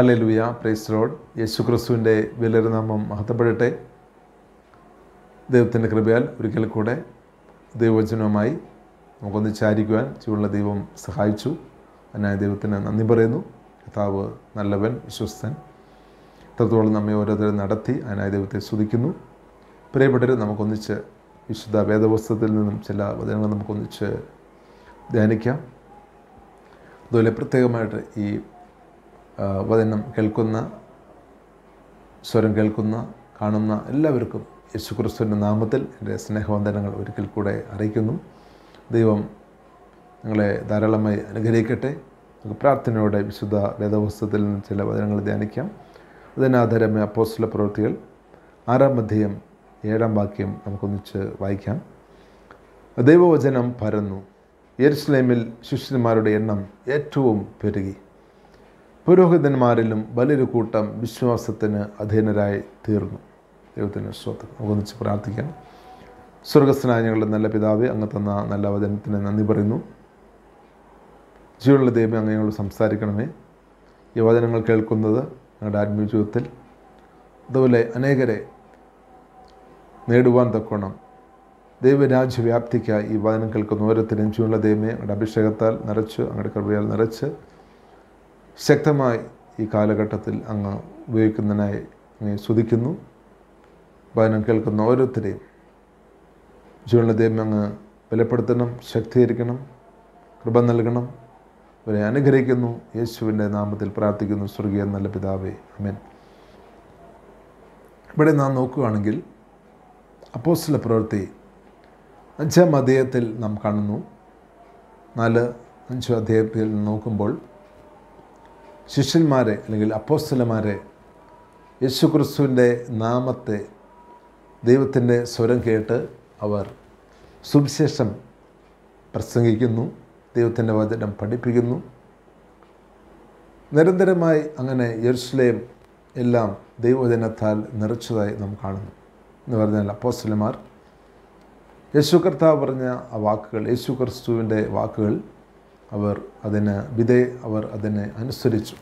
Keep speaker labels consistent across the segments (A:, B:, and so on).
A: ഹലലുയ price load യേശു ക്രിസ്തുവിൻ്റെ വിലരുനാമം മഹത്വപ്പെടട്ടെ ദൈവത്തിൻ്റെ കൃപയാൽ ഒരിക്കൽ കൂടെ ദൈവവചനവുമായി നമുക്കൊന്നിച്ചായിരിക്കുവാൻ ചുവള്ള ദൈവം സഹായിച്ചു അതിനായി ദൈവത്തിന് നന്ദി പറയുന്നു കർത്താവ് നല്ലവൻ വിശ്വസ്തൻ ഇത്രത്തോളം നമ്മെ ഓരോരുത്തരും നടത്തി അതിനായി ദൈവത്തെ സ്തുതിക്കുന്നു പ്രിയപ്പെട്ടവർ നമുക്കൊന്നിച്ച് വിശുദ്ധ വേദപുസ്തകത്തിൽ നിന്നും ചില വചനങ്ങൾ നമുക്കൊന്നിച്ച് ധ്യാനിക്കാം അതുപോലെ പ്രത്യേകമായിട്ട് ഈ ആ, വചനം കേൾക്കുന്ന സ്വരം കേൾക്കുന്ന കാണുന്ന എല്ലാവർക്കും യേശുക്രിസ്തുവിൻ്റെ നാമത്തിൽ എൻ്റെ സ്നേഹവന്ദനങ്ങൾ ഒരിക്കൽ കൂടെ അറിയിക്കുന്നു ദൈവം നിങ്ങളെ ധാരാളമായി അനുഗ്രഹിക്കട്ടെ നമുക്ക് പ്രാർത്ഥനയോടെ വിശുദ്ധ വേദപുസ്തകത്തിൽ നിന്ന് ചില വചനങ്ങൾ ധ്യാനിക്കാം അതിനാധാരമായ അപ്പോസ്തല പ്രവൃത്തികൾ ആറാം അധ്യായം ഏഴാം വാക്യം നമുക്കൊന്നിച്ച് വായിക്കാം ദൈവവചനം പരന്നു യെരുസലേമിൽ ശിഷ്യന്മാരുടെ എണ്ണം ഏറ്റവും പെരുകി പുരോഹിതന്മാരിലും വലിയൊരു കൂട്ടം വിശ്വാസത്തിന് അധീനരായി തീർന്നു ദൈവത്തിന് സ്വത്ത് ഒന്നിച്ച് പ്രാർത്ഥിക്കാം സ്വർഗസ്നായ ഞങ്ങളുടെ നല്ല പിതാവെ അങ്ങ് തന്ന നല്ല വചനത്തിന് നന്ദി പറയുന്നു ജീവനുള്ള ദൈവം അങ്ങ് ഞങ്ങൾ സംസാരിക്കണമേ ഈ വചനങ്ങൾ കേൾക്കുന്നത് ഞങ്ങളുടെ ആത്മീയ ജീവിതത്തിൽ അതുപോലെ അനേകരെ നേടുവാൻ തക്കോണം ദൈവരാജ്യവ്യാപ്തിക്കായി ഈ വചനം കേൾക്കുന്ന ഓരോരുത്തരും ജീവനുള്ള ദൈവമേ അങ്ങയുടെ അഭിഷേകത്താൽ നിറച്ച് അങ്ങയുടെ കൃപയാൽ നിറച്ച് ശക്തമായി ഈ കാലഘട്ടത്തിൽ അങ്ങ് ഉപയോഗിക്കുന്നതിനായി അങ്ങ് സ്തുതിക്കുന്നു വചനം കേൾക്കുന്ന ഓരോരുത്തരെയും ജീവനുള്ള ദൈവം അങ്ങ് ബലപ്പെടുത്തണം ശക്തീകരിക്കണം കൃപ നൽകണം അവരെ അനുഗ്രഹിക്കുന്നു യേശുവിൻ്റെ നാമത്തിൽ പ്രാർത്ഥിക്കുന്നു സ്വർഗീയ നല്ല പിതാവേ അമേൻ ഇവിടെ നാം നോക്കുകയാണെങ്കിൽ അപ്പോസ്തല പ്രവൃത്തി അഞ്ചാം അധ്യായത്തിൽ നാം കാണുന്നു നാല് അഞ്ച് അധ്യായത്തിൽ നോക്കുമ്പോൾ ശിഷ്യന്മാരെ അല്ലെങ്കിൽ അപ്പോസ്തലന്മാരെ യേശുക്രിസ്തുവിൻ്റെ നാമത്തെ ദൈവത്തിൻ്റെ സ്വരം കേട്ട് അവർ സുവിശേഷം പ്രസംഗിക്കുന്നു ദൈവത്തിൻ്റെ വചനം പഠിപ്പിക്കുന്നു നിരന്തരമായി അങ്ങനെ യെരുസലേം എല്ലാം ദൈവവചനത്താൽ നിറച്ചതായി നാം കാണുന്നു എന്ന് പറഞ്ഞാൽ അപ്പോസ്തലന്മാർ യേശു കർത്താവ് പറഞ്ഞ ആ വാക്കുകൾ യേശു ക്രിസ്തുവിൻ്റെ വാക്കുകൾ അവർ അതിന് വിധേ അവർ അതിനെ അനുസരിച്ചു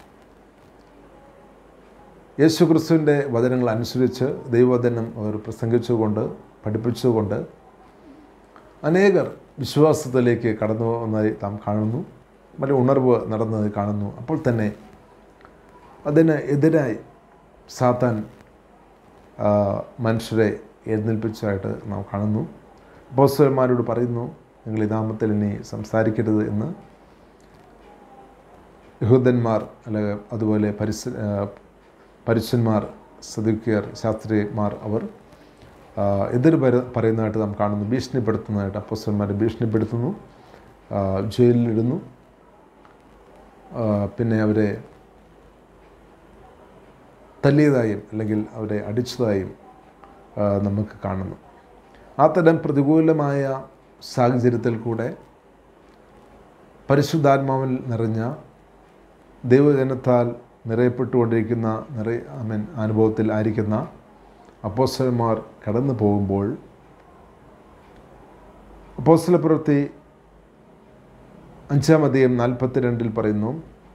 A: യേശു ക്രിസ്തുവിൻ്റെ വചനങ്ങൾ അനുസരിച്ച് ദൈവവചനം അവർ പ്രസംഗിച്ചുകൊണ്ട് പഠിപ്പിച്ചുകൊണ്ട് അനേകർ വിശ്വാസത്തിലേക്ക് കടന്നു വന്നതായി നാം കാണുന്നു വലിയ ഉണർവ് നടന്നത് കാണുന്നു അപ്പോൾ തന്നെ അതിന് എതിരായി സാത്താൻ ആ, മനുഷ്യരെ എഴുന്നേൽപ്പിച്ചതായിട്ട് നാം കാണുന്നു അപ്പോസ്തലന്മാരോട് പറയുന്നു നിങ്ങൾ ഈ നാമത്തിൽ ഇനി സംസാരിക്കരുത് എന്ന് യഹൂദന്മാർ അല്ലെങ്കിൽ അതുപോലെ പരിസ ആ, പരുഷന്മാർ സദുക്കിയർ ശാസ്ത്രിമാർ അവർ ആ, എതിർ പര- പറയുന്നതായിട്ട് നാം കാണുന്നു ഭീഷണിപ്പെടുത്തുന്നതായിട്ട് അപ്പോസ്തലന്മാരെ ഭീഷണിപ്പെടുത്തുന്നു ആ, ജയിലിലിടുന്നു ആ, പിന്നെ അവരെ തല്ലിയതായും അല്ലെങ്കിൽ അവരെ അടിച്ചതായും ആ, നമുക്ക് കാണുന്നു ആ തരം പ്രതികൂലമായ സാഹചര്യത്തിൽ കൂടെ പരിശുദ്ധാത്മാവിൽ നിറഞ്ഞ ദൈവജനത്താൽ നിറയപ്പെട്ടുകൊണ്ടിരിക്കുന്ന നിറ മീൻ അനുഭവത്തിൽ ആയിരിക്കുന്ന അപ്പോസ്റ്റലന്മാർ കടന്നു പോകുമ്പോൾ അപ്പോസ്റ്റല പ്രവൃത്തി അഞ്ചാം അധികം നാൽപ്പത്തിരണ്ടിൽ പറയുന്നു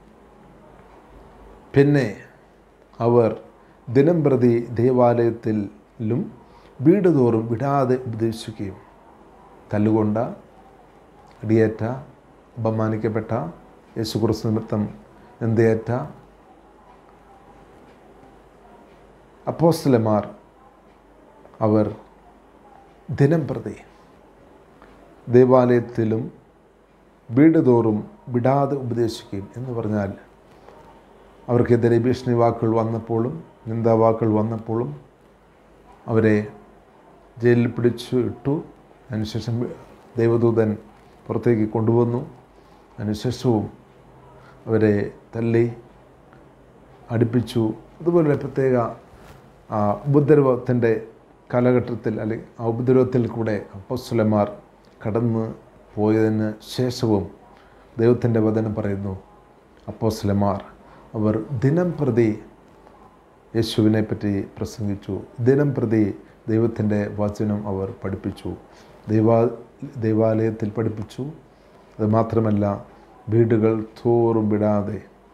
A: പിന്നെ അവർ ദിനം പ്രതി ദേവാലയത്തിലും വീട് തോറും വിടാതെ ഉപദേശിക്കുകയും തല്ലുകൊണ്ട അടിയേറ്റ അപമാനിക്കപ്പെട്ട യേശുക്രിസ്തു നിമിത്തം എന്തേറ്റ അപ്പോസ്തലന്മാർ അവർ ദിനം പ്രതി ദേവാലയത്തിലും വീട് തോറും വിടാതെ ഉപദേശിക്കുകയും എന്ന് പറഞ്ഞാൽ അവർക്കെതിരെ ഭീഷണി വാക്കുകൾ വന്നപ്പോഴും നിന്ദാവാക്കുകൾ വന്നപ്പോഴും അവരെ ജയിലിൽ പിടിച്ചു ഇട്ടു അതിനുശേഷം ദൈവദൂതൻ പുറത്തേക്ക് കൊണ്ടുവന്നു അതിനുശേഷവും അവരെ തല്ലി അടുപ്പിച്ചു അതുപോലെ പ്രത്യേക ആ, ഉപദ്രവത്തിൻ്റെ കാലഘട്ടത്തിൽ അല്ലെങ്കിൽ ആ ഉപദ്രവത്തിൽ കൂടെ അപ്പോസ്തലന്മാർ കടന്ന് പോയതിന് ശേഷവും ദൈവത്തിൻ്റെ വചനം പറയുന്നു അപ്പോസ്തലന്മാർ അവർ ദിനം പ്രതി യേശുവിനെ പറ്റി പ്രസംഗിച്ചു ദിനം പ്രതി ദൈവത്തിൻ്റെ വചനം അവർ പഠിപ്പിച്ചു ദൈവാ ദൈവാലയത്തിൽ പഠിപ്പിച്ചു അതുമാത്രമല്ല വീടുകൾ തോറും വിടാതെ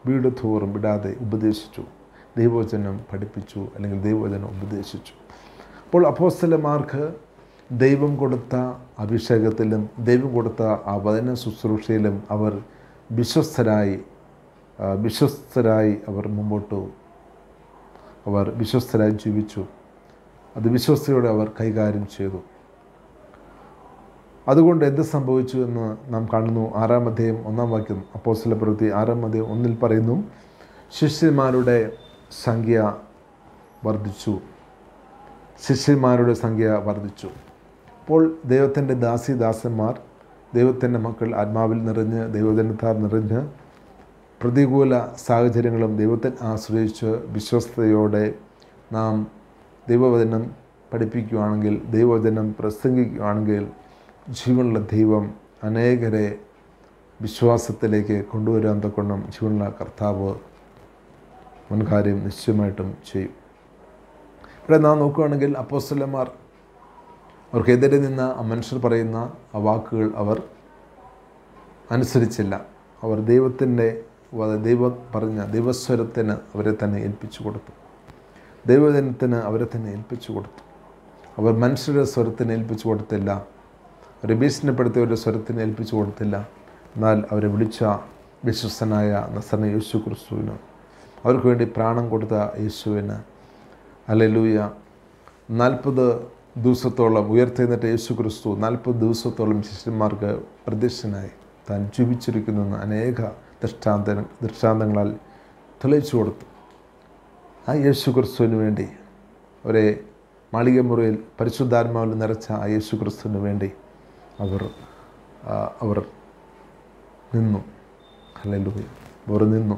A: വീട് തോറും വിടാതെ ഉപദേശിച്ചു ദൈവവചനം പഠിപ്പിച്ചു അല്ലെങ്കിൽ ദൈവവചനം ഉപദേശിച്ചു അപ്പോൾ അപ്പോസ്തലന്മാർക്ക് ദൈവം കൊടുത്ത അഭിഷേകത്തിലും ദൈവം കൊടുത്ത ആ വചന ശുശ്രൂഷയിലും അവർ വിശ്വസ്തരായി ആ, വിശ്വസ്തരായി അവർ മുമ്പോട്ട് അവർ വിശ്വസ്തരായി ജീവിച്ചു അത് വിശ്വസ്തയോടെ അവർ കൈകാര്യം ചെയ്തു അതുകൊണ്ട് എന്ത് സംഭവിച്ചു എന്ന് നാം കാണുന്നു ആറാം അധ്യായം ഒന്നാം വാക്യം അപ്പോസ്തല പ്രവൃത്തി ആറാം അധ്യായം ഒന്നിൽ പറയുന്നു ശിഷ്യന്മാരുടെ സംഖ്യ വർദ്ധിച്ചു ശിഷ്യന്മാരുടെ സംഖ്യ വർദ്ധിച്ചു അപ്പോൾ ദൈവത്തിൻ്റെ ദാസി ദാസന്മാർ ദൈവത്തിൻ്റെ മക്കൾ ആത്മാവിൽ നിറഞ്ഞ് ദൈവജനത്താൽ നിറഞ്ഞ് പ്രതികൂല സാഹചര്യങ്ങളും ദൈവത്തിൽ ആശ്രയിച്ച് വിശ്വസ്തയോടെ നാം ദൈവവചനം പഠിപ്പിക്കുകയാണെങ്കിൽ ദൈവവചനം പ്രസംഗിക്കുകയാണെങ്കിൽ ജീവനുള്ള ദൈവം അനേകരെ വിശ്വാസത്തിലേക്ക് കൊണ്ടുവരാൻ തക്കൊണ്ണം ജീവനുള്ള കർത്താവ് മുൻകാര്യം നിശ്ചയമായിട്ടും ചെയ്യും ഇവിടെ നാം നോക്കുകയാണെങ്കിൽ അപ്പോസ്തലന്മാർ അവർക്കെതിരെ നിന്ന ആ മനുഷ്യർ പറയുന്ന ആ വാക്കുകൾ അവർ അനുസരിച്ചില്ല അവർ ദൈവത്തിൻ്റെ വ- ദൈവം പറഞ്ഞ ദൈവസ്വരത്തിന് അവരെ തന്നെ ഏൽപ്പിച്ചു കൊടുത്തു ദൈവജനത്തിന് അവരെ തന്നെ ഏൽപ്പിച്ചു കൊടുത്തു അവർ മനുഷ്യരുടെ സ്വരത്തിന് ഏൽപ്പിച്ചു കൊടുത്തില്ല അവരെ ഭീഷണിപ്പെടുത്തിയവരുടെ സ്വരത്തിന് ഏൽപ്പിച്ചു കൊടുത്തില്ല എന്നാൽ അവരെ വിളിച്ച വിശ്വസ്തനായ നസറ യേശു ക്രിസ്തുവിന് അവർക്ക് വേണ്ടി പ്രാണം കൊടുത്ത യേശുവിന് അലലൂയ നാൽപ്പത് ദിവസത്തോളം ഉയർത്തെഴുന്നേറ്റ യേശു ക്രിസ്തു നാൽപ്പത് ദിവസത്തോളം ശിഷ്യന്മാർക്ക് പ്രത്യക്ഷനായി താൻ ജീവിച്ചിരിക്കുന്നെന്ന് അനേക ദൃഷ്ടാന്ത ദൃഷ്ടാന്തങ്ങളാൽ തെളിയിച്ചു കൊടുത്തു ആ യേശു ക്രിസ്തുവിന് വേണ്ടി ഒരേ മാളികമുറിയിൽ പരിശുദ്ധാത്മാവിൽ നിറച്ച ആ യേശു ക്രിസ്തുവിന് വേണ്ടി അവർ ആ, അവർ നിന്നു ഹല്ലേലൂയ അവർ നിന്നു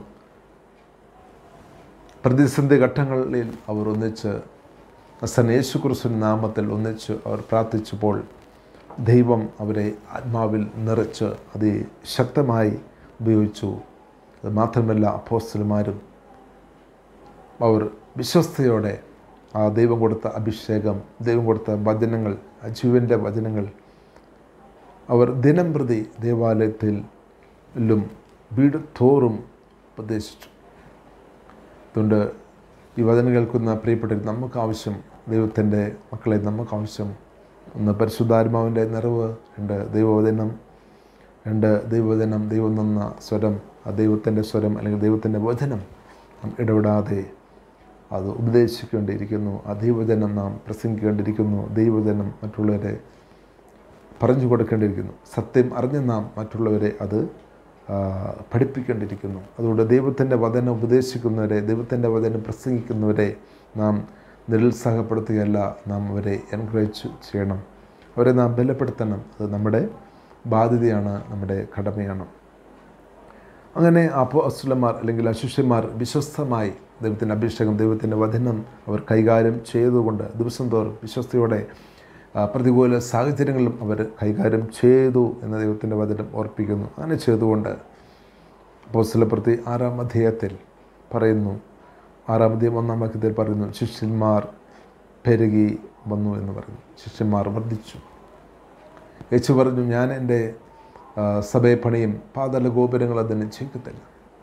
A: പ്രതിസന്ധി ഘട്ടങ്ങളിൽ അവർ ഒന്നിച്ച് അസൻ യേശു ക്രിസ്തുവിൻ നാമത്തിൽ ഒന്നിച്ച് അവർ പ്രാർത്ഥിച്ചപ്പോൾ ദൈവം അവരെ ആത്മാവിൽ നിറച്ച് അതിശക്തമായി ഉപയോഗിച്ചു അത് മാത്രമല്ല അപ്പോസ്റ്റലുമാരും അവർ വിശ്വസ്തയോടെ ആ ദൈവം കൊടുത്ത അഭിഷേകം ദൈവം കൊടുത്ത വചനങ്ങൾ ആ ജീവൻ്റെ വചനങ്ങൾ അവർ ദിനം പ്രതി ദേവാലയത്തിലും വീട് തോറും ഉപദേശിച്ചു അതുകൊണ്ട് ഈ വചനം കേൾക്കുന്ന പ്രിയപ്പെട്ടവർ നമുക്ക് ആവശ്യം ദൈവത്തിൻ്റെ മക്കളെ നമുക്ക് ആവശ്യം ഒന്ന് പരിശുദ്ധാത്മാവിൻ്റെ നിറവ് രണ്ട് ദൈവവചനം രണ്ട് ദൈവവചനം ദൈവം തന്ന സ്വരം ആ ദൈവത്തിൻ്റെ സ്വരം അല്ലെങ്കിൽ ദൈവത്തിൻ്റെ വചനം നാം ഇടപെടാതെ അത് ഉപദേശിക്കേണ്ടിയിരിക്കുന്നു ആ ദൈവവചനം നാം പ്രസംഗിക്കേണ്ടിയിരിക്കുന്നു ദൈവവചനം മറ്റുള്ളവരെ പറഞ്ഞു കൊടുക്കേണ്ടിയിരിക്കുന്നു സത്യം അറിഞ്ഞ് നാം മറ്റുള്ളവരെ അത് ആ, പഠിപ്പിക്കേണ്ടിയിരിക്കുന്നു അതുകൊണ്ട് ദൈവത്തിൻ്റെ വചനം ഉപദേശിക്കുന്നവരെ ദൈവത്തിൻ്റെ വചനം പ്രസംഗിക്കുന്നവരെ നാം നിരുത്സാഹപ്പെടുത്തുകയല്ല നാം അവരെ എൻകറേജ് ചെയ്യണം അവരെ നാം ബലപ്പെടുത്തണം അത് നമ്മുടെ ബാധ്യതയാണ് നമ്മുടെ കടമയാണ് അങ്ങനെ അപ്പോ അസുലന്മാർ അല്ലെങ്കിൽ അശിഷ്യന്മാർ വിശ്വസ്തമായി ദൈവത്തിൻ്റെ അഭിഷേകം ദൈവത്തിൻ്റെ വചനം അവർ കൈകാര്യം ചെയ്തുകൊണ്ട് ദിവസം തോറും വിശ്വസ്തയോടെ ആ, പ്രതികൂല സാഹചര്യങ്ങളിലും അവർ കൈകാര്യം ചെയ്തു എന്ന ദൈവത്തിൻ്റെ വചനം ഓർപ്പിക്കുന്നു അങ്ങനെ ചെയ്തുകൊണ്ട് അപ്പോസ്തലപ്രതി ആറാം അധ്യായത്തിൽ പറയുന്നു ആറാം അധ്യായം ഒന്നാം വാക്യത്തിൽ പറയുന്നു ശിഷ്യന്മാർ പെരുകി വന്നു എന്ന് പറഞ്ഞു ശിഷ്യന്മാർ വർദ്ധിച്ചു യേശു പറഞ്ഞു ഞാൻ എൻ്റെ ആ, സഭയെ പണിയും പാതല ഗോപുരങ്ങൾ അതിന് ചെയ്യത്തില്ല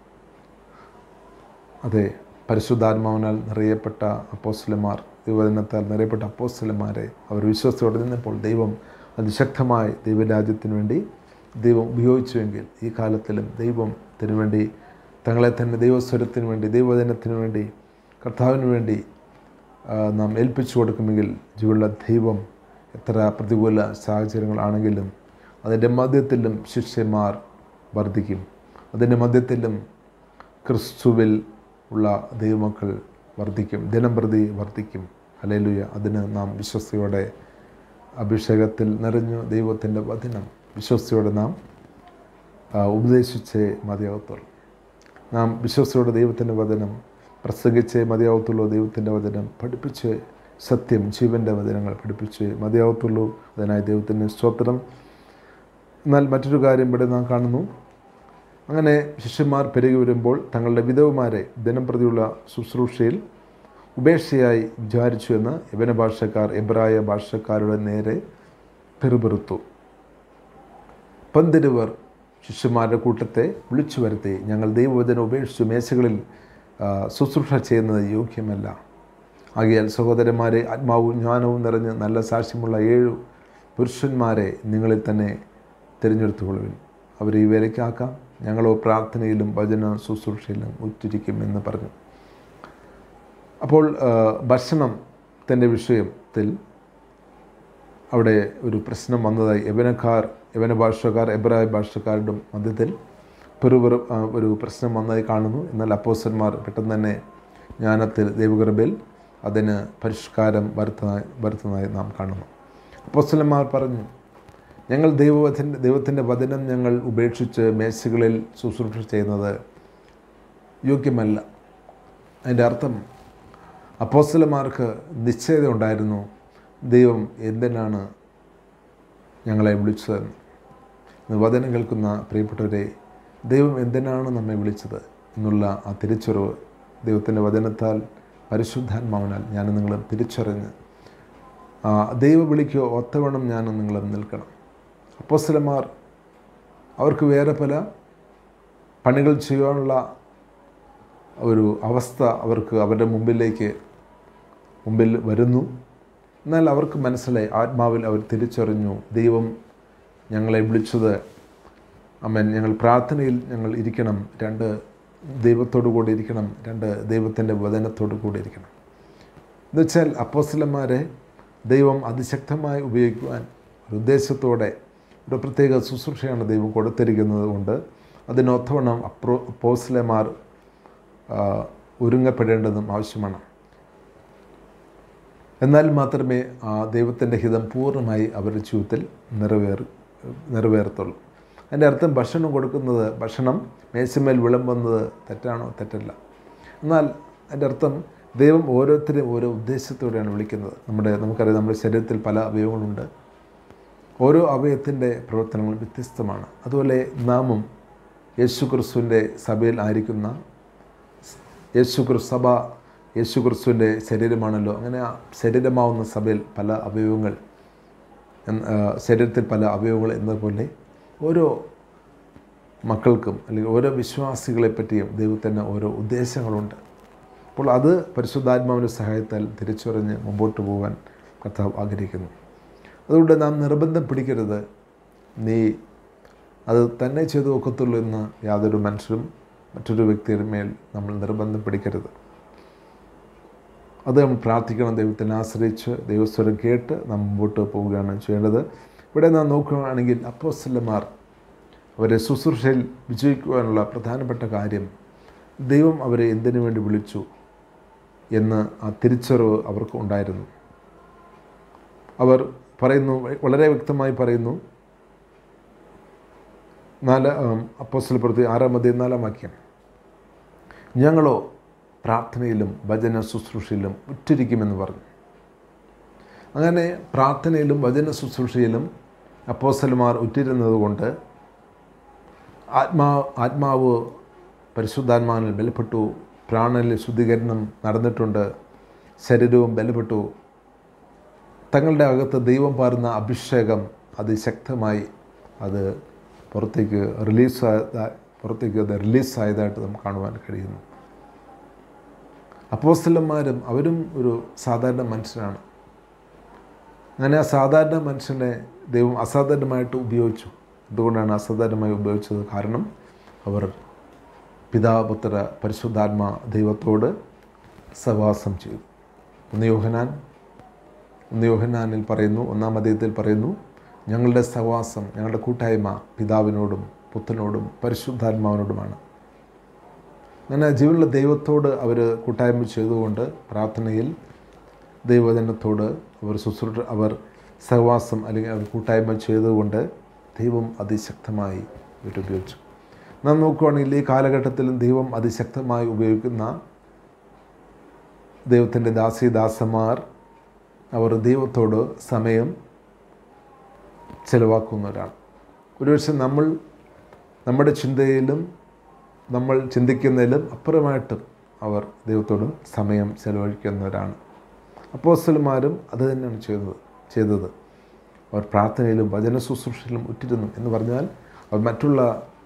A: അതെ പരിശുദ്ധാത്മാവിനാൽ നിറയപ്പെട്ട അപ്പോസ്ലമാർ ദൈവദിനത്താൽ നിറയപ്പെട്ട അപ്പോസ്ലന്മാരെ അവർ വിശ്വസത്തോടെ നിന്നപ്പോൾ ദൈവം അതിശക്തമായി ദൈവരാജ്യത്തിന് വേണ്ടി ദൈവം ഉപയോഗിച്ചുവെങ്കിൽ ഈ കാലത്തിലും ദൈവത്തിന് വേണ്ടി തങ്ങളെ തന്നെ ദൈവസ്വരത്തിന് വേണ്ടി ദൈവദിനത്തിന് വേണ്ടി കർത്താവിന് വേണ്ടി ആ, നാം ഏൽപ്പിച്ചു കൊടുക്കുമെങ്കിൽ ജീവനുള്ള ദൈവം എത്ര പ്രതികൂല സാഹചര്യങ്ങളാണെങ്കിലും അതിൻ്റെ മധ്യത്തിലും ശിഷ്യന്മാർ വർദ്ധിക്കും അതിൻ്റെ മധ്യത്തിലും ക്രിസ്തുവിൽ ഉള്ള ദൈവമക്കൾ വർദ്ധിക്കും ദിനം പ്രതി വർദ്ധിക്കും അല്ലേലുയ അതിന് നാം വിശ്വസ്തയോടെ അഭിഷേകത്തിൽ നിറഞ്ഞു ദൈവത്തിൻ്റെ വചനം വിശ്വസ്തയോടെ നാം ആ, ഉപദേശിച്ചേ മതിയാവത്തുള്ളൂ നാം വിശ്വസ്തയോടെ ദൈവത്തിൻ്റെ വചനം പ്രസംഗിച്ചേ മതിയാവത്തുള്ളൂ ദൈവത്തിൻ്റെ വചനം പഠിപ്പിച്ച് സത്യം ജീവൻ്റെ വചനങ്ങൾ പഠിപ്പിച്ച് മതിയാവത്തുള്ളൂ അതിനായി ദൈവത്തിൻ്റെ സ്തോത്രം എന്നാൽ മറ്റൊരു കാര്യം ഇവിടെ നാം കാണുന്നു അങ്ങനെ ശിഷ്യന്മാർ പെരുകി വരുമ്പോൾ തങ്ങളുടെ വിധവമാരെ ദിനം പ്രതിയുള്ള ശുശ്രൂഷയിൽ ഉപേക്ഷയായി വിചാരിച്ചു എന്ന് യവന ഭാഷക്കാർ എബ്രായ ഭാഷക്കാരുടെ നേരെ പെറുപെറുത്തു പന്തിരുവർ ശിഷ്യന്മാരുടെ കൂട്ടത്തെ വിളിച്ചു വരുത്തി ഞങ്ങൾ ദൈവവചനം ഉപേക്ഷിച്ചു മേശകളിൽ ആ, ശുശ്രൂഷ ചെയ്യുന്നത് യോഗ്യമല്ല ആകിയാൽ സഹോദരന്മാരെ ആത്മാവും ജ്ഞാനവും നിറഞ്ഞ് നല്ല സാക്ഷ്യമുള്ള ഏഴ് പുരുഷന്മാരെ നിങ്ങളിൽ തന്നെ തിരഞ്ഞെടുത്തുകൊള്ളുവിൻ അവരെ ഈ വേലയ്ക്കാക്കാം ഞങ്ങളോ പ്രാർത്ഥനയിലും വചന ശുശ്രൂഷയിലും ഉറ്റിരിക്കുമെന്ന് പറഞ്ഞു അപ്പോൾ ആ, ഭക്ഷണത്തിൻ്റെ വിഷയത്തിൽ അവിടെ ഒരു പ്രശ്നം വന്നതായി യവനക്കാർ യവന ഭാഷക്കാർ എബ്രായ ഭാഷക്കാരുടെ മധ്യത്തിൽ പെറുപെറു ആ, ഒരു പ്രശ്നം വന്നതായി കാണുന്നു എന്നാൽ അപ്പോസന്മാർ പെട്ടെന്ന് തന്നെ ജ്ഞാനത്തിൽ ദൈവകൃപയിൽ അതിന് പരിഷ്കാരം വരുത്തുന്നതായി വരുത്തുന്നതായി നാം കാണുന്നു അപ്പോസ്തലന്മാർ പറഞ്ഞു ഞങ്ങൾ ദൈവത്തിൻ്റെ ദൈവത്തിൻ്റെ വചനം ഞങ്ങൾ ഉപേക്ഷിച്ച് മേശകളിൽ ശുശ്രൂഷ ചെയ്യുന്നത് യോഗ്യമല്ല അതിൻ്റെ അർത്ഥം അപ്പോസ്തലന്മാർക്ക് നിശ്ചയത ഉണ്ടായിരുന്നു ദൈവം എന്തിനാണ് ഞങ്ങളെ വിളിച്ചതെന്ന് ഇന്ന് വചനം കേൾക്കുന്ന പ്രിയപ്പെട്ടവരെ ദൈവം എന്തിനാണ് നമ്മെ വിളിച്ചത് എന്നുള്ള ആ തിരിച്ചറിവ് ദൈവത്തിൻ്റെ വചനത്താൽ പരിശുദ്ധാത്മാവിനാൽ ഞാൻ നിങ്ങളും തിരിച്ചറിഞ്ഞ് ആ ദൈവ വിളിക്കോ ഒത്തവണ്ണം ഞാൻ നിങ്ങളും നിൽക്കണം അപ്പോസ്തലന്മാർ അവർക്ക് വേറെ പല പണികൾ ചെയ്യാനുള്ള ഒരു അവസ്ഥ അവർക്ക് അവരുടെ മുമ്പിലേക്ക് മുമ്പിൽ വരുന്നു എന്നാൽ അവർക്ക് മനസ്സിലായി ആത്മാവിൽ അവർ തിരിച്ചറിഞ്ഞു ദൈവം ഞങ്ങളെ വിളിച്ചത് അമ്മൻ ഞങ്ങൾ പ്രാർത്ഥനയിൽ ഞങ്ങൾ ഇരിക്കണം രണ്ട് ദൈവത്തോടു കൂടി ഇരിക്കണം രണ്ട് ദൈവത്തിൻ്റെ വചനത്തോടു കൂടി ഇരിക്കണം എന്നുവെച്ചാൽ അപ്പോസ്തലന്മാരെ ദൈവം അതിശക്തമായി ഉപയോഗിക്കുവാൻ ഒരു ഉദ്ദേശത്തോടെ ഒരു പ്രത്യേക ശുശ്രൂഷയാണ് ദൈവം കൊടുത്തിരിക്കുന്നത് കൊണ്ട് അതിനൊത്തവണ്ണം അപ്രോ അപ്പോസ്തലന്മാർ ആ, ഒരുങ്ങപ്പെടേണ്ടതും ആവശ്യമാണ് എന്നാൽ മാത്രമേ ആ ദൈവത്തിൻ്റെ ഹിതം പൂർണ്ണമായി അവരുടെ ജീവിതത്തിൽ നിറവേറി നിറവേറത്തുള്ളൂ അതിൻ്റെ അർത്ഥം ഭക്ഷണം കൊടുക്കുന്നത് ഭക്ഷണം മേശമേൽ വിളമ്പുന്നത് തെറ്റാണോ തെറ്റല്ല എന്നാൽ അതിൻ്റെ അർത്ഥം ദൈവം ഓരോരുത്തരെയും ഓരോ ഉദ്ദേശത്തോടെയാണ് വിളിക്കുന്നത് നമ്മുടെ നമുക്കറിയാം നമ്മുടെ ശരീരത്തിൽ പല അവയവങ്ങളുണ്ട് ഓരോ അവയവത്തിൻ്റെ പ്രവർത്തനങ്ങളും വ്യത്യസ്തമാണ് അതുപോലെ നാമും യേശു ക്രിസ്തുവിൻ്റെ സഭയിൽ ആയിരിക്കുന്ന യേശു ക്രിസ്തു സഭ യേശു ക്രിസ്തുവിൻ്റെ ശരീരമാണല്ലോ അങ്ങനെ ആ ശരീരമാവുന്ന സഭയിൽ പല അവയവങ്ങൾ എന്ന്, ആ, ശരീരത്തിൽ പല അവയവങ്ങൾ എന്നതുപോലെ ഓരോ മക്കൾക്കും അല്ലെങ്കിൽ ഓരോ വിശ്വാസികളെ പറ്റിയും ദൈവത്തിന് ഓരോ ഉദ്ദേശങ്ങളുണ്ട് അപ്പോൾ അത് പരിശുദ്ധാത്മാവിൻ്റെ സഹായത്താൽ തിരിച്ചറിഞ്ഞ് മുമ്പോട്ട് പോകാൻ കർത്താവ് ആഗ്രഹിക്കുന്നു അതുകൊണ്ട് നാം നിർബന്ധം പിടിക്കരുത് നീ അത് തന്നെ ചെയ്തു നോക്കത്തുള്ളൂ എന്ന് യാതൊരു മനുഷ്യരും മറ്റൊരു വ്യക്തിയുടെ മേൽ നമ്മൾ നിർബന്ധം പിടിക്കരുത് അത് നമ്മൾ പ്രാർത്ഥിക്കണം ദൈവത്തിനെ ആശ്രയിച്ച് ദൈവസ്വരം കേട്ട് നാം മുമ്പോട്ട് പോവുകയാണ് ചെയ്യേണ്ടത് ഇവിടെ നാം നോക്കുകയാണെങ്കിൽ അപ്പോസ്തലന്മാർ അവരെ ശുശ്രൂഷയിൽ വിജയിക്കുവാനുള്ള പ്രധാനപ്പെട്ട കാര്യം ദൈവം അവരെ എന്തിനു വേണ്ടി വിളിച്ചു എന്ന് ആ തിരിച്ചറിവ് അവർക്ക് ഉണ്ടായിരുന്നു അവർ പറയുന്നു വളരെ വ്യക്തമായി പറയുന്നു നാല് അപ്പോസ്റ്റൽ പ്രവൃത്തി ആറാം അധ്യായം നാലാം വാക്യം ഞങ്ങളോ പ്രാർത്ഥനയിലും വചന ശുശ്രൂഷയിലും ഉറ്റിരിക്കുമെന്ന് പറഞ്ഞു അങ്ങനെ പ്രാർത്ഥനയിലും വചന ശുശ്രൂഷയിലും അപ്പോസ്റ്റലന്മാർ ഉറ്റിരുന്നത് കൊണ്ട് ആത്മാ ആത്മാവ് പരിശുദ്ധാത്മാവിൽ ബലപ്പെട്ടു പ്രാണനിൽ ശുദ്ധീകരണം നടന്നിട്ടുണ്ട് ശരീരവും ബലപ്പെട്ടു തങ്ങളുടെ അകത്ത് ദൈവം പാരുന്ന അഭിഷേകം അതിശക്തമായി അത് പുറത്തേക്ക് റിലീസ് പുറത്തേക്ക് അത് റിലീസായതായിട്ട് നമുക്ക് കാണുവാൻ കഴിയുന്നു അപ്പോസ്തലന്മാരും അവരും ഒരു സാധാരണ മനുഷ്യനാണ് അങ്ങനെ ആ സാധാരണ മനുഷ്യനെ ദൈവം അസാധാരണമായിട്ട് ഉപയോഗിച്ചു എന്തുകൊണ്ടാണ് അസാധാരണമായി ഉപയോഗിച്ചത് കാരണം അവർ പിതാപുത്ര പരിശുദ്ധാത്മ ദൈവത്തോട് സഹവാസം ചെയ്തു ഒന്ന് യോഹനാൻ ഒന്ന് യോഹനാനിൽ പറയുന്നു ഒന്നാം അധ്യായത്തിൽ പറയുന്നു ഞങ്ങളുടെ സഹവാസം ഞങ്ങളുടെ കൂട്ടായ്മ പിതാവിനോടും പുത്രനോടും പരിശുദ്ധാത്മാവിനോടുമാണ് അങ്ങനെ ജീവനുള്ള ദൈവത്തോട് അവർ കൂട്ടായ്മ ചെയ്തുകൊണ്ട് പ്രാർത്ഥനയിൽ ദൈവജനത്തോട് അവർ ശുശ്രൂഷ അവർ സഹവാസം അല്ലെങ്കിൽ അവർ കൂട്ടായ്മ ചെയ്തുകൊണ്ട് ദൈവം അതിശക്തമായി ഇവരുപയോഗിച്ചു നാം നോക്കുകയാണെങ്കിൽ ഈ കാലഘട്ടത്തിലും ദൈവം അതിശക്തമായി ഉപയോഗിക്കുന്ന ദൈവത്തിൻ്റെ ദാസിദാസന്മാർ അവർ ദൈവത്തോട് സമയം ചെലവാക്കുന്നവരാണ് ഒരുപക്ഷെ നമ്മൾ നമ്മുടെ ചിന്തയിലും നമ്മൾ ചിന്തിക്കുന്നതിലും അപ്പുറമായിട്ടും അവർ ദൈവത്തോട് സമയം ചെലവഴിക്കുന്നവരാണ് അപ്പോസ്റ്റലന്മാരും അത് തന്നെയാണ് ചെയ്തത് ചെയ്തത് അവർ പ്രാർത്ഥനയിലും വചന ശുശ്രൂഷയിലും ഉറ്റിരുന്നു എന്ന് പറഞ്ഞാൽ അവർ മറ്റുള്ള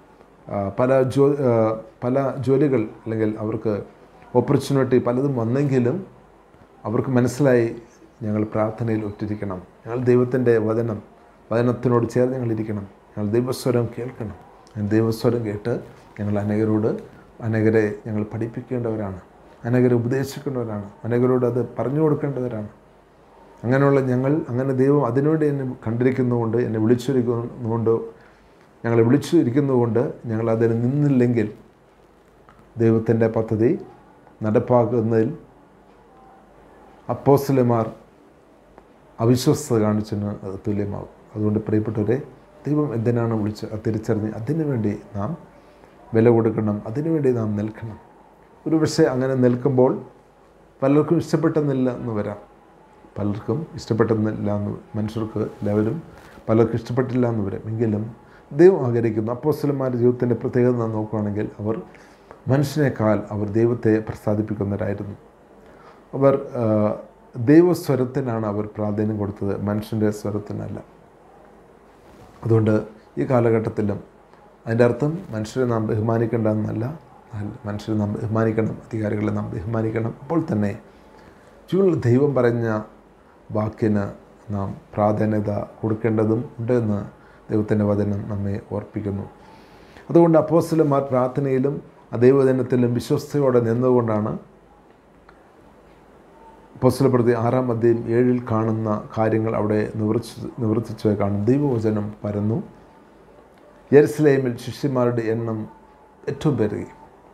A: ആ, പല ജോ ആ, പല ജോലികൾ അല്ലെങ്കിൽ അവർക്ക് ഓപ്പർച്യൂണിറ്റി പലതും വന്നെങ്കിലും അവർക്ക് മനസ്സിലായി ഞങ്ങൾ പ്രാർത്ഥനയിൽ ഒറ്റിരിക്കണം ഞങ്ങൾ ദൈവത്തിൻ്റെ വചനം വചനത്തിനോട് ചേർന്ന് ഞങ്ങൾ ഇരിക്കണം ഞങ്ങൾ ദൈവസ്വരം കേൾക്കണം ഞങ്ങൾ ദൈവസ്വരം കേട്ട് ഞങ്ങൾ അനേകരോട് അനേകരെ ഞങ്ങൾ പഠിപ്പിക്കേണ്ടവരാണ് അനേകരെ ഉപദേശിക്കേണ്ടവരാണ് അനേകരോട് അത് പറഞ്ഞു കൊടുക്കേണ്ടവരാണ് അങ്ങനെയുള്ള ഞങ്ങൾ അങ്ങനെ ദൈവം അതിനുവേണ്ടി എന്നെ കണ്ടിരിക്കുന്നതുകൊണ്ട് എന്നെ വിളിച്ചിരിക്കുന്നതുകൊണ്ട് ഞങ്ങളെ വിളിച്ചിരിക്കുന്നതുകൊണ്ട് ഞങ്ങൾ അതിന് നിന്നില്ലെങ്കിൽ ദൈവത്തിൻ്റെ പദ്ധതി നടപ്പാക്കുന്നതിൽ അപ്പോസ്തലന്മാർ അവിശ്വസ്തത കാണിച്ചതിന് അത് തുല്യമാകും അതുകൊണ്ട് പ്രിയപ്പെട്ടവരെ ദൈവം എന്തിനാണ് വിളിച്ച് അത് തിരിച്ചറിഞ്ഞ് അതിനു വേണ്ടി നാം വില കൊടുക്കണം അതിനുവേണ്ടി നാം നിൽക്കണം ഒരു പക്ഷേ അങ്ങനെ നിൽക്കുമ്പോൾ പലർക്കും ഇഷ്ടപ്പെട്ടെന്നില്ല എന്ന് വരാം പലർക്കും ഇഷ്ടപ്പെട്ടെന്നില്ല എന്ന് മനുഷ്യർക്ക് എല്ലാവരും പലർക്കും ഇഷ്ടപ്പെട്ടില്ല എന്ന് വരാം എങ്കിലും ദൈവം ആഗ്രഹിക്കുന്നു അപ്പോസ്തലന്മാരുടെ ജീവിതത്തിൻ്റെ പ്രത്യേകത നാം നോക്കുകയാണെങ്കിൽ അവർ മനുഷ്യനേക്കാൾ അവർ ദൈവത്തെ പ്രസാദിപ്പിക്കുന്നവരായിരുന്നു അവർ ആ, ദൈവസ്വരത്തിനാണ് അവർ പ്രാധാന്യം കൊടുത്തത് മനുഷ്യൻ്റെ സ്വരത്തിനല്ല അതുകൊണ്ട് ഈ കാലഘട്ടത്തിലും അതിൻ്റെ അർത്ഥം മനുഷ്യരെ നാം ബഹുമാനിക്കേണ്ട എന്നല്ല അല്ല, മനുഷ്യരെ നാം ബഹുമാനിക്കണം അധികാരികളെ നാം ബഹുമാനിക്കണം അപ്പോൾ തന്നെ ചൂടുള്ള ദൈവം പറഞ്ഞ വാക്കിന് നാം പ്രാധാന്യത കൊടുക്കേണ്ടതും ഉണ്ടെന്ന് ദൈവത്തിൻ്റെ വചനം നമ്മെ ഓർപ്പിക്കുന്നു അതുകൊണ്ട് അപ്പോസ്തലന്മാർ പ്രാർത്ഥനയിലും ആ ദൈവവചനത്തിലും വിശ്വസ്തയോടെ നിന്നുകൊണ്ടാണ് അപ്പോസ്തലപ്രതി ആറാം അധ്യയം ഏഴിൽ കാണുന്ന കാര്യങ്ങൾ അവിടെ നിവർത്തി നിവർത്തിച്ച് കാണും ദൈവവചനം പരന്നു യെരുസലേമിൽ ശിഷ്യന്മാരുടെ എണ്ണം ഏറ്റവും പെരുകി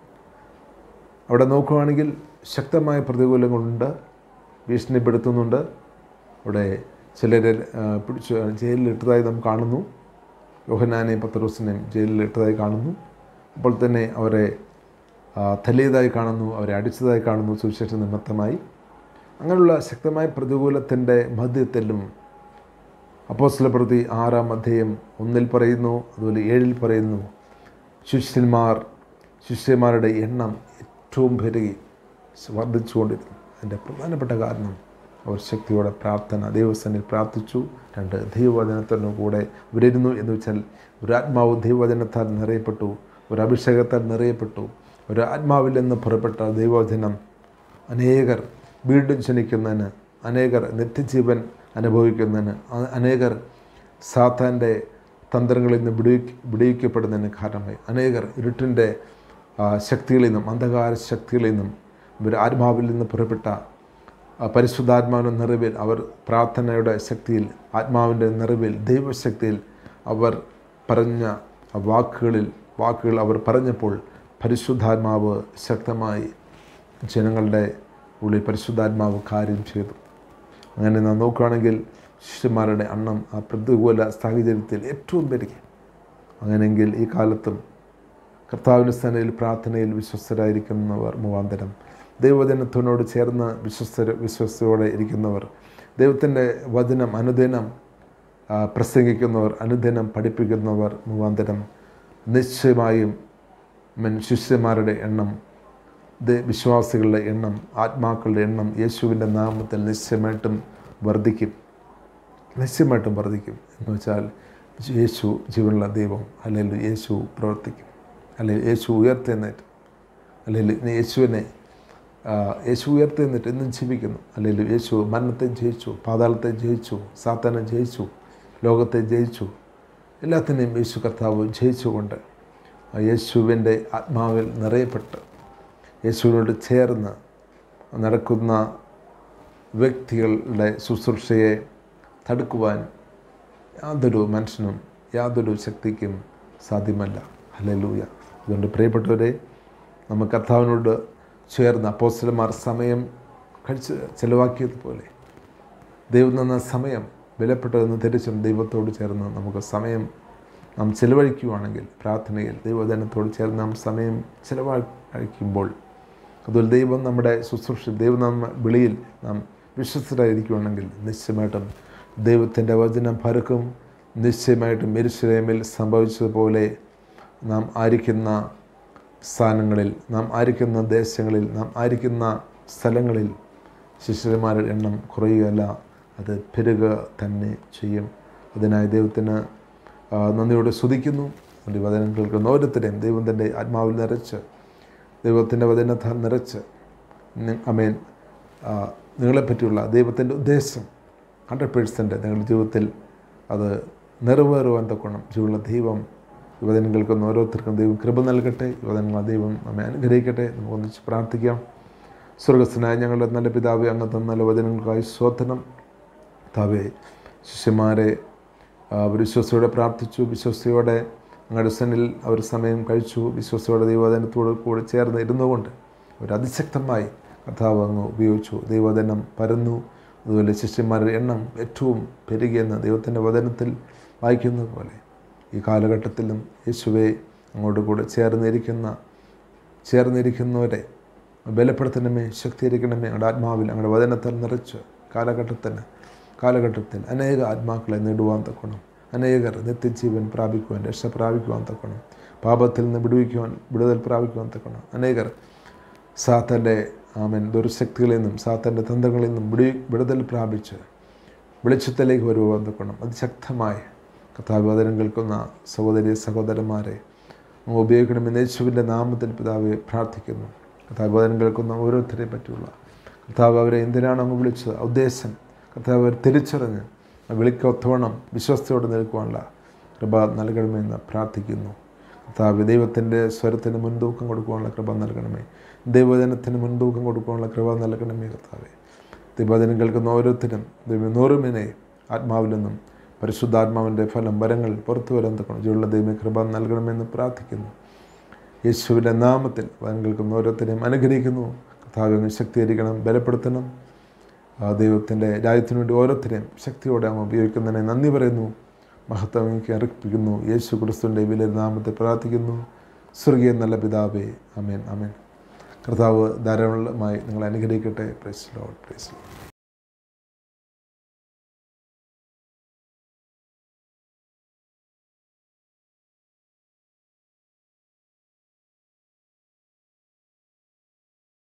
A: അവിടെ നോക്കുകയാണെങ്കിൽ ശക്തമായ പ്രതികൂലങ്ങളുണ്ട് ഭീഷണിപ്പെടുത്തുന്നുണ്ട് അവിടെ ചിലരെ ആ, പിടിച്ച് ജയിലിലിട്ടതായി നാം കാണുന്നു യോഹനാനെയും പത്രോസിനെയും ജയിലിലിട്ടതായി കാണുന്നു അപ്പോൾ തന്നെ അവരെ ആ, തല്ലിയതായി കാണുന്നു അവരെ അടിച്ചതായി കാണുന്നു സുവിശേഷ നിമിത്തമായി അങ്ങനെയുള്ള ശക്തമായ പ്രതികൂലത്തിൻ്റെ മധ്യത്തിലും അപ്പോസ്തല പ്രതി ആറാം അധ്യായം ഒന്നിൽ പറയുന്നു അതുപോലെ ഏഴിൽ പറയുന്നു ശിഷ്യന്മാർ ശിഷ്യന്മാരുടെ എണ്ണം ഏറ്റവും പെരുകി വർദ്ധിച്ചുകൊണ്ടിരുന്നു അതിൻ്റെ പ്രധാനപ്പെട്ട കാരണം അവർ ശക്തിയോടെ പ്രാർത്ഥന ദൈവസനിൽ പ്രാർത്ഥിച്ചു രണ്ട് ദൈവവചനത്തിനു കൂടെ ഇവരിരുന്നു എന്ന് വെച്ചാൽ ഒരു ആത്മാവ് ദൈവവചനത്താൽ നിറയപ്പെട്ടു ഒരു അഭിഷേകത്താൽ നിറയപ്പെട്ടു ഒരു ആത്മാവിൽ നിന്ന് പുറപ്പെട്ട ദൈവവചനം അനേകർ വീണ്ടും ജനിക്കുന്നതിന് അനേകർ നിത്യജീവൻ അനുഭവിക്കുന്നതിന് അ- അനേകർ സാത്താൻ്റെ തന്ത്രങ്ങളിൽ നിന്ന് വിടുവിക്ക വിടുവിക്കപ്പെടുന്നതിന് കാരണമായി അനേകർ ഇരുട്ടിൻ്റെ ആ, ശക്തികളിൽ നിന്നും അന്ധകാര ശക്തികളിൽ നിന്നും ഇവർ ആത്മാവിൽ നിന്ന് പുറപ്പെട്ട ആ, പരിശുദ്ധാത്മാവിൻ്റെ നിറവിൽ അവർ പ്രാർത്ഥനയുടെ ശക്തിയിൽ ആത്മാവിൻ്റെ നിറവിൽ ദൈവശക്തിയിൽ അവർ പറഞ്ഞ ആ വാക്കുകളിൽ വാക്കുകൾ അവർ പറഞ്ഞപ്പോൾ പരിശുദ്ധാത്മാവ് ശക്തമായി ജനങ്ങളുടെ ഉള്ളിൽ പരിശുദ്ധാത്മാവ് കാര്യം ചെയ്തു അങ്ങനെ നാം നോക്കുകയാണെങ്കിൽ ശിഷ്യന്മാരുടെ എണ്ണം ആ പ്രതികൂല സാഹചര്യത്തിൽ ഏറ്റവും പെരുകി അങ്ങനെയെങ്കിൽ ഈ കാലത്തും കർത്താവിൻ്റെ സ്ഥാനയിൽ പ്രാർത്ഥനയിൽ വിശ്വസ്തരായിരിക്കുന്നവർ മുഖാന്തരം ദൈവവചനത്തിനോട് ചേർന്ന് വിശ്വസ്ത വിശ്വസ്തയോടെ ഇരിക്കുന്നവർ ദൈവത്തിൻ്റെ വചനം അനുദിനം ആ, പ്രസംഗിക്കുന്നവർ അനുദിനം പഠിപ്പിക്കുന്നവർ മുഖാന്തരം നിശ്ചയമായും മൻ ശിഷ്യന്മാരുടെ എണ്ണം ദ- വിശ്വാസികളുടെ എണ്ണം ആത്മാക്കളുടെ എണ്ണം യേശുവിൻ്റെ നാമത്തിൽ നിശ്ചയമായിട്ടും വർദ്ധിക്കും നിശ്ചയമായിട്ടും വർദ്ധിക്കും എന്ന് വെച്ചാൽ യേശു ജീവനുള്ള ദൈവം അല്ലെങ്കിൽ യേശു പ്രവർത്തിക്കും അല്ലെങ്കിൽ യേശു ഉയർത്തെഴുന്നേറ്റ് അല്ലെങ്കിൽ യേശുവിനെ ആ, യേശു ഉയർത്തെഴുന്നേറ്റ് എന്നും ജീവിക്കുന്നു അല്ലെങ്കിൽ യേശു മരണത്തെ ജയിച്ചു പാതാളത്തെ ജയിച്ചു സാത്താനെ ജയിച്ചു ലോകത്തെ ജയിച്ചു എല്ലാത്തിനെയും യേശു കർത്താവ് ജയിച്ചുകൊണ്ട് ആ യേശുവിൻ്റെ ആത്മാവിൽ നിറയപ്പെട്ട് യേശുവിനോട് ചേർന്ന് നടക്കുന്ന വ്യക്തികളുടെ ശുശ്രൂഷയെ തടുക്കുവാൻ യാതൊരു മനുഷ്യനും യാതൊരു ശക്തിക്കും സാധ്യമല്ല ഹല്ലേലൂയ അതുകൊണ്ട് പ്രിയപ്പെട്ടവരെ നമ്മൾ കർത്താവിനോട് ചേർന്ന് അപ്പോസ്റ്റലന്മാർ സമയം കഴിച്ച് ചെലവാക്കിയതുപോലെ ദൈവം തന്ന സമയം വിലപ്പെട്ടതെന്ന് തിരിച്ചും ദൈവത്തോട് ചേർന്ന് നമുക്ക് സമയം നാം ചിലവഴിക്കുകയാണെങ്കിൽ പ്രാർത്ഥനയിൽ ദൈവജനത്തോട് ചേർന്ന് നാം സമയം ചിലവഴിക്കുമ്പോൾ അതുപോലെ ദൈവം നമ്മുടെ ശുശ്രൂഷ ദൈവം നമ്മ വിളിയിൽ നാം വിശ്വസ്തരായിരിക്കുകയാണെങ്കിൽ നിശ്ചയമായിട്ടും ദൈവത്തിൻ്റെ വചനം പരക്കും നിശ്ചയമായിട്ടും എരുശലേമിൽ സംഭവിച്ചതുപോലെ നാം ആയിരിക്കുന്ന സ്ഥാനങ്ങളിൽ നാം ആയിരിക്കുന്ന ദേശങ്ങളിൽ നാം ആയിരിക്കുന്ന സ്ഥലങ്ങളിൽ ശിഷ്യന്മാരുടെ എണ്ണം കുറയുകയല്ല അത് പെരുക തന്നെ ചെയ്യും അതിനായി ദൈവത്തിന് ആ, നന്ദിയോടെ സ്തുതിക്കുന്നു അതുകൊണ്ട് ഈ വചനം കേൾക്കുന്ന ഓരോരുത്തരെയും ദൈവം തൻ്റെ ആത്മാവിൽ നിറച്ച് ദൈവത്തിൻ്റെ വചനത്താൽ നിറച്ച് നി- അമേൻ ആ, നിങ്ങളെപ്പറ്റിയുള്ള ദൈവത്തിൻ്റെ ഉദ്ദേശം ഹൺഡ്രഡ് പേഴ്സൻറ്റ് നിങ്ങളുടെ ജീവിതത്തിൽ അത് നിറവേറുവാൻ തക്കണം ജീവനുള്ള ദൈവം യുവജനം കേൾക്കുന്ന ഓരോരുത്തർക്കും ദൈവം കൃപ നൽകട്ടെ യുവജനങ്ങളെ ദൈവം നമ്മെ അനുഗ്രഹിക്കട്ടെ നമുക്ക് ഒന്നിച്ച് പ്രാർത്ഥിക്കാം സ്വർഗസ്ഥനായ ഞങ്ങളുടെ നല്ല പിതാവെ അങ്ങനത്തെ നല്ല വചനങ്ങൾക്കായി സ്വോത്രം താവേ ശിഷ്യന്മാരെ ആ, അവർ വിശ്വസയോടെ പ്രാർത്ഥിച്ചു വിശ്വസയോടെ അങ്ങയുടെ സനിൽ അവർ സമയം കഴിച്ചു വിശ്വസയോടെ ദൈവവചനത്തോട് കൂടെ ചേർന്ന് ഇരുന്നുകൊണ്ട് അവർ അതിശക്തമായി കർത്താവ് അങ്ങ് ഉപയോഗിച്ചു ദൈവവചനം പരന്നു അതുപോലെ ശിഷ്യന്മാരുടെ എണ്ണം ഏറ്റവും പെരുകിയെന്ന് ദൈവത്തിൻ്റെ വചനത്തിൽ വായിക്കുന്നത് പോലെ ഈ കാലഘട്ടത്തിലും യേശുവെ അങ്ങോട്ട് കൂടെ ചേർന്നിരിക്കുന്ന ചേർന്നിരിക്കുന്നവരെ ബലപ്പെടുത്തണമേ ശക്തീകരിക്കണമേ ഞങ്ങളുടെ ആത്മാവിൽ ഞങ്ങളുടെ വചനത്താൽ നിറച്ച് കാലഘട്ടത്തിന് കാലഘട്ടത്തിൽ അനേക ആത്മാക്കളെ നേടുവാൻ തക്കണം അനേകർ നിത്യജീവൻ പ്രാപിക്കുവാൻ രക്ഷ പ്രാപിക്കുവാൻ തക്കണം പാപത്തിൽ നിന്ന് വിടുവിക്കുവാൻ വിടുതൽ പ്രാപിക്കുവാൻ തക്കണം അനേകർ സാത്തൻ്റെ ആമൻ ദുർശക്തികളിൽ നിന്നും സാത്തൻ്റെ തന്ത്രങ്ങളിൽ നിന്നും വിടി വിടുതൽ പ്രാപിച്ച് വെളിച്ചത്തിലേക്ക് വരുവാൻ തക്കണം അതിശക്തമായി കഥാവ് വചനം കേൾക്കുന്ന സഹോദരി സഹോദരന്മാരെ അങ്ങ് ഉപയോഗിക്കണമെന്ന് യേശുവിൻ്റെ നാമത്തിൽ പിതാവെ പ്രാർത്ഥിക്കുന്നു കർത്താവ് വചനം കേൾക്കുന്ന ഓരോരുത്തരെ പറ്റിയുള്ള കർത്താവ് അവരെ എന്തിനാണ് അങ്ങ് വിളിച്ചത് ആ ഉദ്ദേശം കർത്താവ് അവർ തിരിച്ചറിഞ്ഞ് ആ വിളിക്കൊത്തവണ്ണം വിശ്വസ്തയോടെ നിൽക്കുവാനുള്ള കൃപ നൽകണമെന്ന് പ്രാർത്ഥിക്കുന്നു കർത്താവ് ദൈവത്തിൻ്റെ സ്വരത്തിന് മുൻതൂക്കം കൊടുക്കുവാനുള്ള കൃപ നൽകണമേ ദൈവജനത്തിന് മുൻതൂക്കം കൊടുക്കുവാനുള്ള കൃപ നൽകണമേ കർത്താവെ ദൈവജനം കേൾക്കുന്ന ഓരോരുത്തരും ദൈവം നൂറുമിനെ ആത്മാവിൽ നിന്നും പരിശുദ്ധാത്മാവിൻ്റെ ഫലം വരങ്ങൾ പുറത്തു വരാൻ തക്കണം ജീവനുള്ള ദൈവം കൃപ നൽകണമെന്ന് പ്രാർത്ഥിക്കുന്നു യേശുവിൻ്റെ നാമത്തിൽ വചനം കേൾക്കുന്ന ഓരോരുത്തരെയും അനുഗ്രഹിക്കുന്നു കർത്താവിനെ ശക്തീകരിക്കണം ബലപ്പെടുത്തണം ആ ദൈവത്തിൻ്റെ രാജ്യത്തിനു വേണ്ടി ഓരോരുത്തരെയും ശക്തിയോടെ അങ്ങ് ഉപയോഗിക്കുന്നതിനെ നന്ദി പറയുന്നു മഹത്വം എനിക്ക് അർപ്പിക്കുന്നു യേശു ക്രിസ്തുവിൻ്റെ വില നാമത്തെ പ്രാർത്ഥിക്കുന്നു സ്വർഗീയ നല്ല പിതാവേ അമേൻ അമേൻ കർത്താവ് ധാരാളമായി നിങ്ങളെ അനുഗ്രഹിക്കട്ടെ പ്രൈസ് ലോഡ് പ്രൈസ് ലോഡ്